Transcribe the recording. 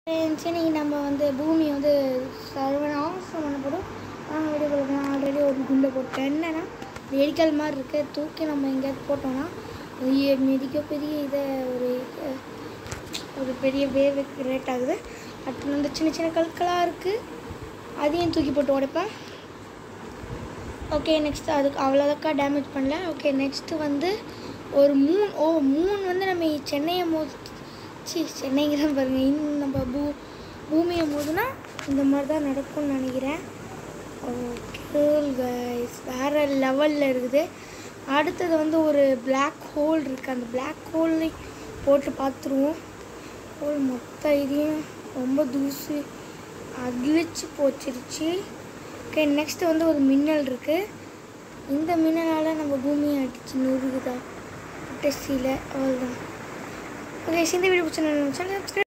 சரி நம்ம வந்து பூமி வந்து சர்வநாசம் பண்ண போகிறோம் ஆனால் வீடியோ நான் ஆல்ரெடி ஒரு குண்டை போட்டேன் என்னன்னா மெடிக்கல் மாதிரி இருக்கு தூக்கி நம்ம எங்கேயாவது போட்டோம்னா பெரிய மிக பெரிய இதை ஒரு அஹ், ஒரு பெரிய வேவ் கிரியேட் ஆகுது அடுத்து வந்து சின்ன சின்ன கற்களாக இருக்குது அதையும் தூக்கி போட்டு உடைப்பேன் ஓகே நெக்ஸ்ட் அதுக்கு அவ்வளோதாக்கா டேமேஜ் பண்ணல ஓகே நெக்ஸ்ட்டு வந்து ஒரு மூன் ஓ மூன் வந்து நம்ம சென்னையை மோதி சி சென்னைங்க தான் பாருங்க இன்னும் நம்ம பூ பூமியை மோதுனா இந்த மாதிரி தான் நடக்கும்னு நினைக்கிறேன் ஓகே கைஸ் வேறு லெவலில் இருக்குது அடுத்தது வந்து ஒரு Black ஹோல் இருக்குது அந்த Black ஹோல்லை போட்டு பார்த்துருவோம் ஹோல் மொத்த இதையும் ரொம்ப தூசு அகிழிச்சு போச்சிருச்சு ஓகே நெக்ஸ்ட் வந்து ஒரு மின்னல் இருக்குது இந்த மின்னலால் நம்ம பூமியை அடித்து நொறுகுதா கடைசியில் அவ்வளோதான் ஓகே இந்த வீடியோ பிடிச்சா சேனல்